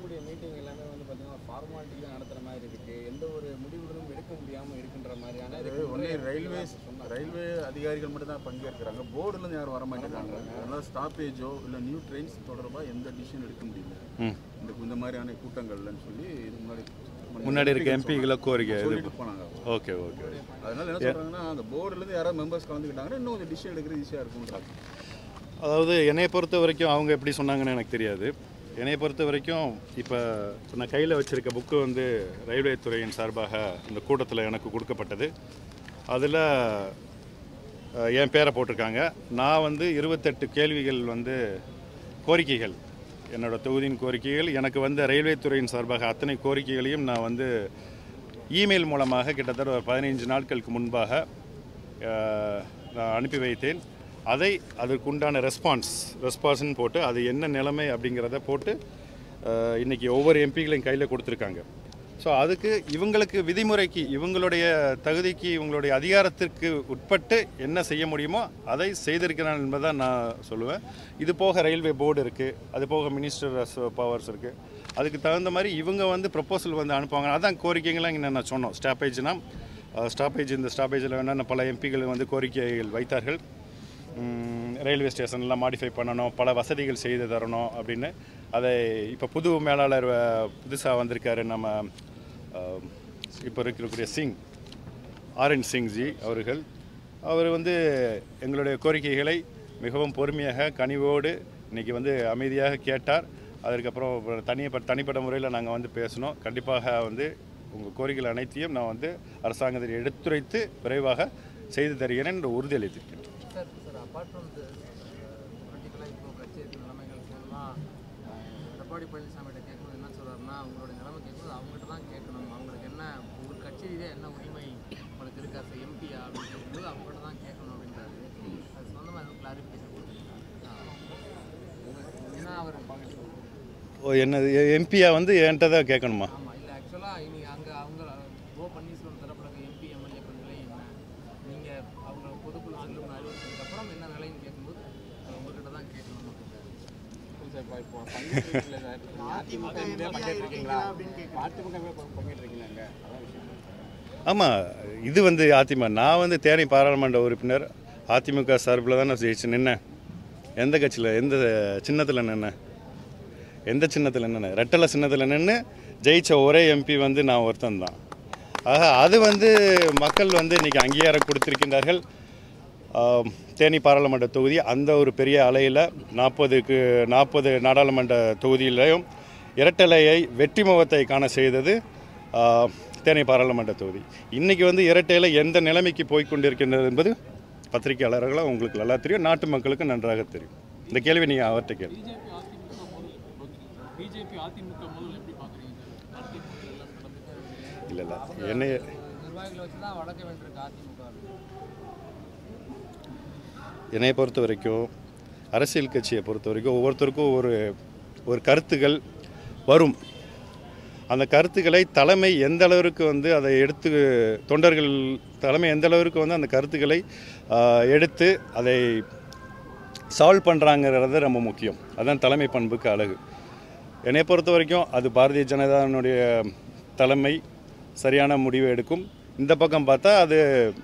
நடக்கக்கூடிய மீட்டிங் எல்லாமே வந்து பார்த்தீங்கன்னா ஃபார்மாலிட்டி தான் நடத்துகிற மாதிரி இருக்குது எந்த ஒரு முடிவுகளும் எடுக்க முடியாமல் இருக்குன்ற மாதிரியான அது ஒன்லி ரயில்வேஸ் ரயில்வே அதிகாரிகள் மட்டும் தான் பங்கேற்கிறாங்க போர்டுலேருந்து யாரும் வர மாட்டேங்கிறாங்க அதனால் ஸ்டாப்பேஜோ இல்லை நியூ ட்ரெயின்ஸ் தொடர்பாக எந்த டிசிஷன் எடுக்க முடியல ம். இந்த இந்த மாதிரியான கூட்டங்கள்லன்னு சொல்லி இது முன்னாடி முன்னாடி இருக்க எம்பிகளை கோரிக்கை இது சொல்லிட்டு போனாங்க ஓகே ஓகே அதனால என்ன சொல்றாங்கன்னா அந்த போர்டுலேருந்து யாராவது மெம்பர்ஸ் கலந்துக்கிட்டாங்கன்னா இன்னும் கொஞ்சம் டிசிஷன் எடுக்கிறது ஈஸியாக இருக்கும்ன்றாங்க அதாவது என்னைய பொறுத்த வரைக்கும் அவங்க எப்படி சொன்னாங்கன்னு எனக்கு தெரியாது என்னைய பொறுத்த வரைக்கும் இப்போ நான் கையில் வச்சுருக்க புக்கு வந்து ரயில்வே துறையின் சார்பாக இந்த கூட்டத்தில் எனக்கு கொடுக்கப்பட்டது அதில் என் பேரை போட்டிருக்காங்க நான் வந்து இருபத்தெட்டு கேள்விகள் வந்து கோரிக்கைகள் என்னோட தொகுதியின் கோரிக்கைகள் எனக்கு வந்து ரயில்வே துறையின் சார்பாக அத்தனை கோரிக்கைகளையும் நான் வந்து இமெயில் மூலமாக கிட்டத்தட்ட ஒரு பதினைஞ்சு நாட்களுக்கு முன்பாக அஹ், நான் அனுப்பி வைத்தேன் அதை அதற்குண்டான ரெஸ்பான்ஸ் ரெஸ்பான்ஸ்னு போட்டு அது என்ன நிலைமை அப்படிங்கிறத போட்டு அஹ், இன்னைக்கு ஒவ்வொரு எம்பிகளையும் கையில் கொடுத்துருக்காங்க ஸோ அதுக்கு இவங்களுக்கு விதிமுறைக்கு இவங்களுடைய தகுதிக்கு இவங்களுடைய அதிகாரத்திற்கு உட்பட்டு என்ன செய்ய முடியுமோ அதை செய்திருக்கிறான் என்பதை நான் சொல்லுவேன் இது போக ரயில்வே போர்டு இருக்குது அது போக மினிஸ்டர் பவர்ஸ் இருக்குது அதுக்கு தகுந்த மாதிரி இவங்க வந்து ப்ரப்போசல் வந்து அனுப்புவாங்க அதான் கோரிக்கைகள்லாம் இங்கே நான் சொன்னோம் ஸ்டாப்பேஜ்னா ஸ்டாப்பேஜ் இந்த ஸ்டாப்பேஜில் வேணால் பல எம்பிகள் வந்து கோரிக்கைகள் வைத்தார்கள் ம், ரயில்வே ஸ்டேஷன்லாம் மாடிஃபை பண்ணணும் பல வசதிகள் செய்து தரணும் அப்படின்னு அதை இப்போ புது மேலாளர் புதுசாக வந்திருக்காரு நம்ம அஹ், இப்போ இருக்கக்கூடிய சிங் ஆர்என் சிங்ஜி அவர்கள் அவர் வந்து எங்களுடைய கோரிக்கைகளை மிகவும் பொறுமையாக கனிவோடு இன்னைக்கு வந்து அமைதியாக கேட்டார் அதற்கப்புறம் தனிப்பட்ட தனிப்பட்ட முறையில் நாங்கள் வந்து பேசினோம் கண்டிப்பாக வந்து உங்கள் கோரிக்கைகள் அனைத்தையும் நான் வந்து அரசாங்கத்தில் எடுத்துரைத்து விரைவாக செய்து தருகிறேன் என்று உறுதியளித்திருக்கிறேன் sir sir apart from the பொலிட்டிக்கலாக இப்போ கட்சி இருக்க நிலைமைகள் எல்லாம் எடப்பாடி பழனிசாமிகிட்ட கேட்கணும் என்ன சொல்கிறாருன்னா உங்களுடைய நிலைமை கேட்கும்போது அவங்ககிட்ட தான் கேட்கணும் அவங்களுக்கு என்ன ஒரு கட்சி ரீதியாக என்ன உரிமை உங்களுக்கு இருக்கா சார் எம்பியா அப்படின்னு கேட்கும்போது அவங்ககிட்ட தான் கேட்கணும் அப்படின்றாரு அது சொந்தமாக எதுவும் கிளாரிஃபிகேஷன் கொடுத்துருக்காங்க ஏன்னா அவர் ஓ என்னது எம்பியா வந்து என்கிட்ட தான் கேட்கணுமா ஆமாம் இல்லை ஆக்சுவலாக இன்னைக்கு அங்கே அவங்க ஓ பன்னீர்செல்வம் தரப்புல எம்பி எம்எல்ஏக்கள் நிலை என்ன நீங்கள் அவங்க பொதுக்குழு செல்லும் அறிவிச்சதுக்கப்புறம் என்ன நிலைன்னு கேட்கும்போது உங்ககிட்ட தான் கேட்கணும் அப்படின்றாரு சார் இப்போ இப்போ பங்கேற்றிருக்கீங்களா சார் நீங்க அதிமுக எம்பியா பங்கேற்றிருக்கீங்களா அதிமுக பங்கேற்றிருக்கீங்க அதான் விஷயம் ஆமாம் இது வந்து அதிமுக நான் வந்து தேனி பாராளுமன்ற உறுப்பினர் அதிமுக சார்பில் தான் நான் ஜெயிச்சு நின்னேன் எந்த கட்சியில் எந்த சின்னத்தில் நின்னேன் எந்த சின்னத்தில் நின்னேன் ரெட்டலை சின்னத்தில் நின்று ஜெயிச்ச ஒரே எம்பி வந்து நான் ஒருத்தன் தான் ஆக அது வந்து மக்கள் வந்து இன்றைக்கி அங்கீகாரம் கொடுத்திருக்கின்றார்கள் ஆம், தேனி பாராளுமன்ற தொகுதி அந்த ஒரு பெரிய அலையில் நாற்பதுக்கு நாற்பது நாடாளுமன்ற தொகுதியிலையும் இரட்டலையை வெற்றி முகத்தை காண செய்தது ஆ, தேனி பாராளுமன்ற தொகுதி இன்றைக்கி வந்து இரட்டையில் எந்த நிலைமைக்கு போய் கொண்டிருக்கின்றது என்பது பத்திரிகையாளர்களாக உங்களுக்கு நல்லா தெரியும் நாட்டு மக்களுக்கு நன்றாக தெரியும் இந்த கேள்வி நீங்கள் அவர்கிட்ட கேள்வி பிஜேபி அதிமுக முதல் எப்படி பார்க்குறீங்க சார் அடுத்த தேர்தல் எல்லாம் நடந்துட்டு இல்லை இல்லை என்னைய நிர்வாகிகளை வச்சு தான் வழக்க வேண்டியிருக்கு அதிமுக என்னை பொறுத்த வரைக்கும் அரசியல் கட்சியை பொறுத்த வரைக்கும் ஒவ்வொருத்தருக்கும் ஒரு ஒரு கருத்துக்கள் வரும் அந்த கருத்துக்களை தலைமை எந்த அளவிற்கு வந்து அதை எடுத்து தொண்டர்கள் தலைமை எந்த அளவிற்கு வந்து அந்த கருத்துக்களை ஆஹ், எடுத்து அதை சால்வ் பண்ணுறாங்கிறது ரொம்ப முக்கியம் அதான் தலைமை பண்புக்கு அழகு என்னை பொறுத்த வரைக்கும் அது பாரதிய ஜனதாவினுடைய தலைமை சரியான முடிவை எடுக்கும் இந்த பக்கம் பார்த்தா அது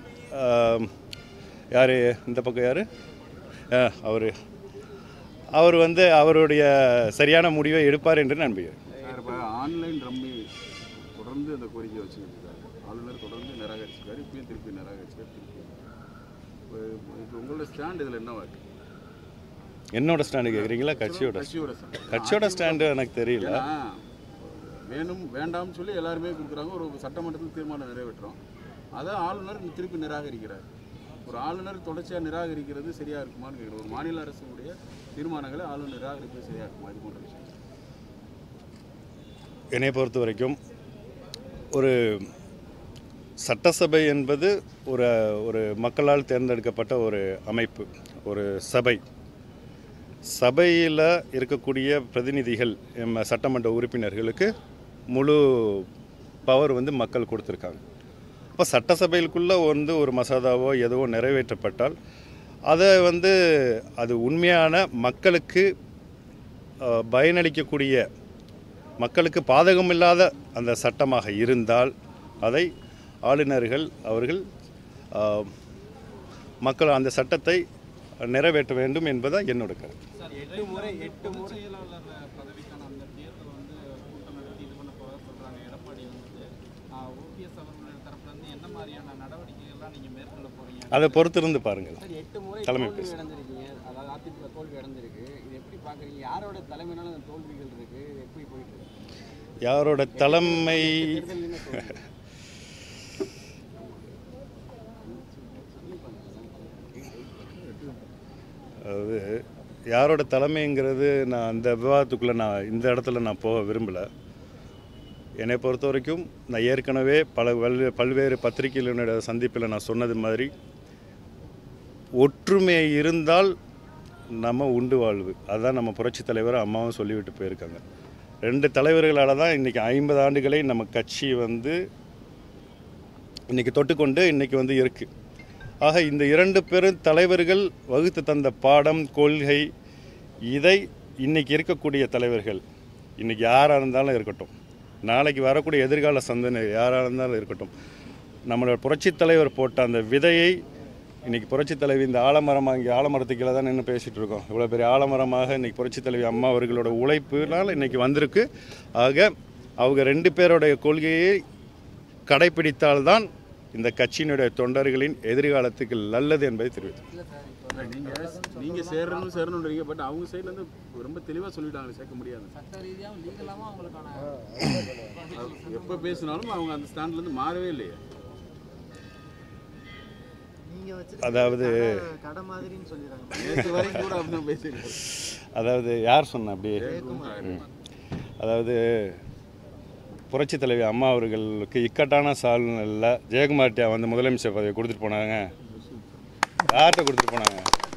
யார் இந்த பக்கம் யார் அவர் அவர் வந்து அவருடைய சரியான முடிவை எடுப்பார் என்று நம்புகிறேன் சார் இப்போ ஆன்லைன் ரம்மி தொடர்ந்து அந்த கோரிக்கை வச்சுருக்காரு ஆளுநர் தொடர்ந்து நிராகரிச்சிருக்காரு இப்பயும் திருப்பி நிராகரிச்சிருக்காரு திருப்பி இப்போ இப்போ உங்களோட ஸ்டாண்ட் இதில் என்னவா இருக்கு என்னோட ஸ்டாண்டு கேட்குறீங்களா கட்சியோட கட்சியோட ஸ்டாண்ட் கட்சியோட ஸ்டாண்டு எனக்கு தெரியல ஏன்னா வேணும் வேண்டாம்னு சொல்லி எல்லாருமே கொடுக்குறாங்க ஒரு சட்டமன்றத்தில் தீர்மானம் நிறைவேற்றுறோம் அதை ஆளுநர் திருப்பி நிராகரிக்கிறார் ஒரு ஆளுநர் தொடர்ச்சியாக நிராகரிக்கிறது சரியா இருக்குமான்னு கேட்குறேன் ஒரு மாநில அரசுடைய தீர்மானங்களை ஆளுநர் நிராகரிப்பது சரியா இருக்குமா இது போன்ற விஷயம் என்னை பொறுத்த வரைக்கும் ஒரு சட்டசபை என்பது ஒரு ஒரு மக்களால் தேர்ந்தெடுக்கப்பட்ட ஒரு அமைப்பு ஒரு சபை சபையில் இருக்கக்கூடிய பிரதிநிதிகள் எம் சட்டமன்ற உறுப்பினர்களுக்கு முழு பவர் வந்து மக்கள் கொடுத்துருக்காங்க அப்போ சட்டசபைக்குள்ளே வந்து ஒரு மசோதாவோ எதுவோ நிறைவேற்றப்பட்டால் அதை வந்து அது உண்மையான மக்களுக்கு அஹ், பயனளிக்கக்கூடிய மக்களுக்கு பாதகமில்லாத அந்த சட்டமாக இருந்தால் அதை ஆளுநர்கள் அவர்கள் ஆஹ், மக்கள் அந்த சட்டத்தை நிறைவேற்ற வேண்டும் என்பதுதான் என்னோட கருத்து எட்டு முறை எட்டு முறை செயலாளர் பதவிக்கான அந்த தேர்தல் வந்து கூட்டம் நடத்தி இது பண்ண போறதா சொல்றாங்க எடப்பாடி வந்து ஓபிஎஸ் அவர்கள் தரப்புல இருந்து என்ன மாதிரியான நடவடிக்கைகள்லாம் நீங்க மேற்கொள்ள போறீங்க அதை பொறுத்திருந்து பாருங்கள் சார் எட்டு முறை தலைமை தோல்வி பேசு. அடைஞ்சிருக்கீங்க அதாவது அதிமுக தோல்வி அடைஞ்சிருக்கு இது எப்படி பார்க்குறீங்க யாரோட தலைமையினால அந்த தோல்விகள் இருக்கு இது எப்படி போயிட்டு இருக்கு யாரோட தலைமை தேர்தல் என்ன தோல்வி அதாவது யாரோட தலைமைங்கிறது நான் அந்த விவாதத்துக்குள்ளே நான் இந்த இடத்துல நான் போக விரும்பலை என்னை பொறுத்த வரைக்கும் நான் ஏற்கனவே பல பல்வே பல்வேறு பத்திரிகைகளினோட சந்திப்பில் நான் சொன்னது மாதிரி ஒற்றுமை இருந்தால் நம்ம உண்டு வாழ்வு அதான் நம்ம புரட்சித் தலைவர் அம்மாவும் சொல்லிவிட்டு போயிருக்காங்க ரெண்டு தலைவர்களால் தான் இன்றைக்கி ஐம்பது ஆண்டுகளை நம்ம கட்சி வந்து இன்றைக்கி தொட்டுக்கொண்டு இன்றைக்கி வந்து இருக்குது ஆக இந்த இரண்டு பெரும் தலைவர்கள் வகுத்து தந்த பாடம் கொள்கை இதை இன்னைக்கு இருக்கக்கூடிய தலைவர்கள் இன்னைக்கு யாராக இருந்தாலும் இருக்கட்டும் நாளைக்கு வரக்கூடிய எதிர்கால சந்தனை யாராக இருந்தாலும் இருக்கட்டும் நம்மளோட புரட்சித் தலைவர் போட்ட அந்த விதையை இன்னைக்கு புரட்சித் தலைவி இந்த ஆலமரமாக இங்கே ஆலமரத்துக்கு கீழே தான் நின்று பேசிகிட்டு இருக்கோம் இவ்வளோ பெரிய ஆலமரமாக இன்னைக்கு புரட்சித் தலைவி அம்மா அவர்களோட உழைப்புனால் இன்னைக்கு வந்திருக்கு ஆக அவங்க ரெண்டு பேருடைய கொள்கையை கடைபிடித்தால்தான் இந்த கட்சியினுடைய தொண்டர்களின் எதிர்காலத்துக்கு நல்லது என்பதை தெரிவித்தேன் இல்லை சார் இப்போ நீங்க நீங்க சேரணும் சேரணுன்றீங்க பட் அவங்க சைடுல இருந்து ரொம்ப தெளிவா சொல்லிட்டாங்க சேர்க்க முடியாது சட்ட ரீதியாகவும் லீகலாகவும் அவங்களுக்கான எப்ப பேசினாலும் அவங்க அந்த ஸ்டாண்ட்ல இருந்து மாறவே இல்லையே நீங்க வச்சு அதாவது கடை மாதிரின்னு சொல்லிடுறாங்க நேற்று வரைக்கும் கூட அப்படிதான் பேசியிருக்காரு அதாவது யார் சொன்ன அப்படி ம். அதாவது புரட்சி தலைவி அம்மா அவர்களுக்கு இக்கட்டான சூழ்நிலையில் ஜெயக்குமார்ட்டியா வந்து முதலமைச்சர் பதவி கொடுத்துட்டு போனாங்க யார்கிட்ட கொடுத்துட்டு போனாங்க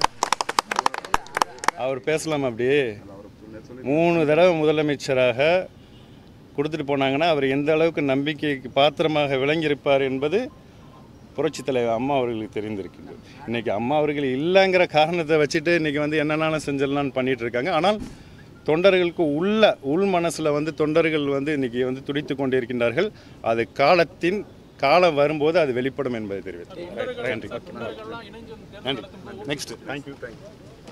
அவர் பேசலாமா அப்படி மூணு தடவை முதலமைச்சராக கொடுத்துட்டு போனாங்கன்னா அவர் எந்த அளவுக்கு நம்பிக்கைக்கு பாத்திரமாக விளங்கியிருப்பார் என்பது புரட்சி தலைவர் அம்மா அவர்களுக்கு தெரிந்திருக்கின்றது இன்றைக்கி அம்மா அவர்கள் இல்லைங்கிற காரணத்தை வச்சுட்டு இன்றைக்கி வந்து என்னென்னாலும் செஞ்சிடலாம்னு பண்ணிட்டு இருக்காங்க ஆனால் தொண்டர்களுக்கு உள்ள உள் மனசில் வந்து தொண்டர்கள் வந்து இன்றைக்கி வந்து துடித்து கொண்டிருக்கின்றார்கள் அது காலத்தின் காலம் வரும்போது அது வெளிப்படும் என்பதை தெரிவித்தேன் நன்றி தொண்டர்கள்லாம் இணைஞ்சு வந்து தேர்தல் நன்றி நடத்தும் போது நெக்ஸ்ட் தேங்க்யூ தேங்க்யூ